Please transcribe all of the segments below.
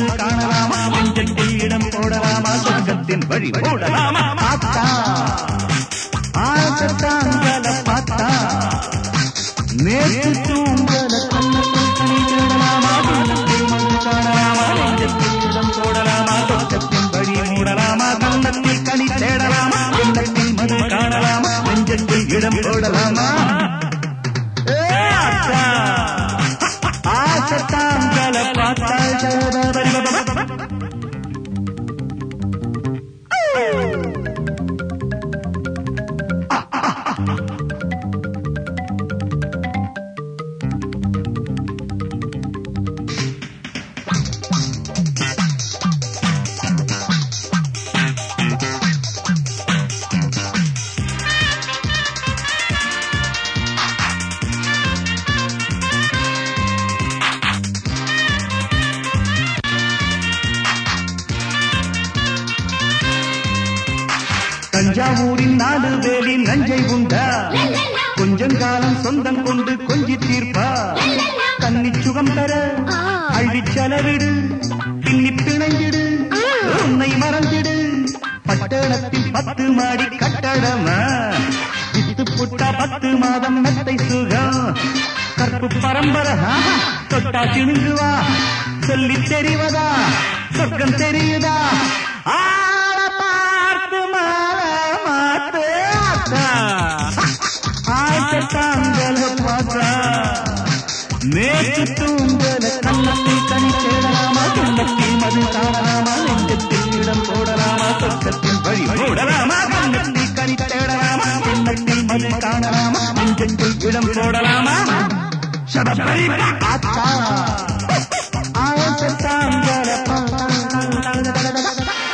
மது காணலாமா நெஞ்சத்தில் இடம் போடலாமா சொர்க்கத்தின் வழி போடலாமா பார்த்தா ஆசத்தாங்கல பார்த்தா நேற்று தூங்கல கண்ணத்தில் கனி தேடலாமா கண்ணத்தில் மது காணலாமா நெஞ்சத்தில் இடம் போடலாமா சொர்க்கத்தின் வழி மூடலாமா கண்ணத்தில் கனி தேடலாமா கண்ணத்தில் மது காணலாமா நெஞ்சத்தில் இடம் போடலாமா ஏ அக்கா ஆசத்தாங்கல பார்த்தா தஞ்சாவூரின் நாலு வேலி நஞ்சை உண்டா கொஞ்சம் காலம் சொந்தம் கொண்டு கொஞ்சி தீர்ப்பா கன்னி சுகம் தர அள்ளி செலவிடு பின்னி பிணைஞ்சிடு உன்னை மறந்திடு பட்டணத்தில் பத்து மாடி கட்டடமா வித்து புட்டா பத்து மாதம் மெத்தை சுகம் கற்பு பரம்பரை ஆஹா, தொட்டா சிணுங்குவா சொல்லி தெரிவதா சொர்க்கம் தெரியுதா ஆள பார்த்து மாலை மாத்து ஆத்தா. ஆசத்தாங்கல பார்த்தா நேற்று தூங்கல கண்ணத்தில் கனி தேடலாமா கண்ணத்தில் மது காணலாமா நெஞ்சத்தில் இடம் போடலாமா சொர்க்கத்தில் வழி போடலாமா கண்ணத்தில் கனி தேடலாமா கண்ணத்தில் மது காணலாமா நெஞ்சத்தில் இடம் போடலாமா சடபரி ஆத்தா ஆசத்தாங்கல பார்த்தா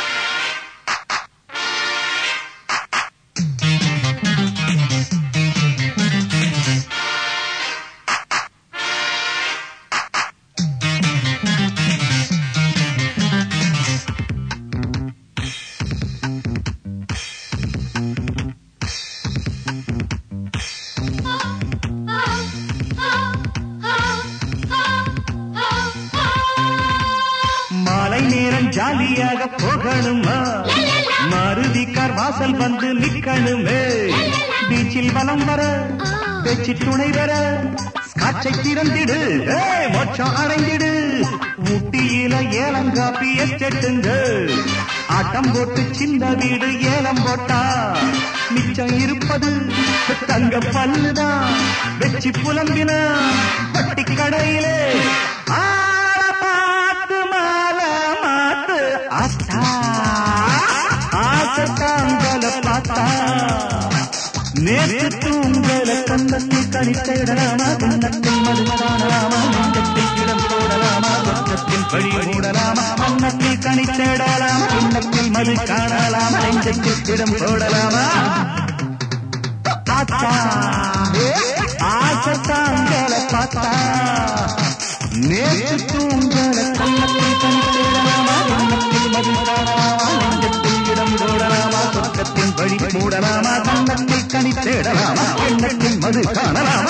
மாலை நேரம் ஜாலியாக போகணுமா மாருதி கார் வாசல் வந்து நிக்கணுமே பீச்சில் வலம் வர பேச்சு துணை வர காற்றை திறந்திடு ஏய், மோட்சம் அடைந்திடு ஊட்டியில ஏலங்காப்பி எஸ்டேட்டுங்க ஆட்டம் போட்டு சின்ன வீடு ஏலம் போட்டா மிச்சம் இருப்பது தங்க பல்லுதான் வெச்சி புலம்பின வட்டி கடையிலே ஆள பார்த்து மாலை மாத்து ஆத்தா ஆசத்தாங்கல பார்த்தா நேற்று தூங்கல கண்ணத்தில் கணித்திடலாமா கண்ணத்தில் மது காணலாமா நெஞ்சத்தில் இடம் போடலாமா சொர்க்கத்தில் வழி மூடலாமா மன்னத்தில் கணித்திடலாமா கண்ணத்தில் மது காணலாமா நெஞ்சத்தில் இடம் போடலாமா பார்த்தா ஆசத்தாங்கல பார்த்தா நேற்று தூங்கல கண்ணத்தில் கணித்திடலாமா கண்ணத்தில் மது காணலாமா நெஞ்சத்தில் இடம் போடலாமா சொர்க்கத்தின் வழி மூடலாமா கண்ணத்தில் கனி தேடலாமா எண்ணத்தில் மது காணலாமா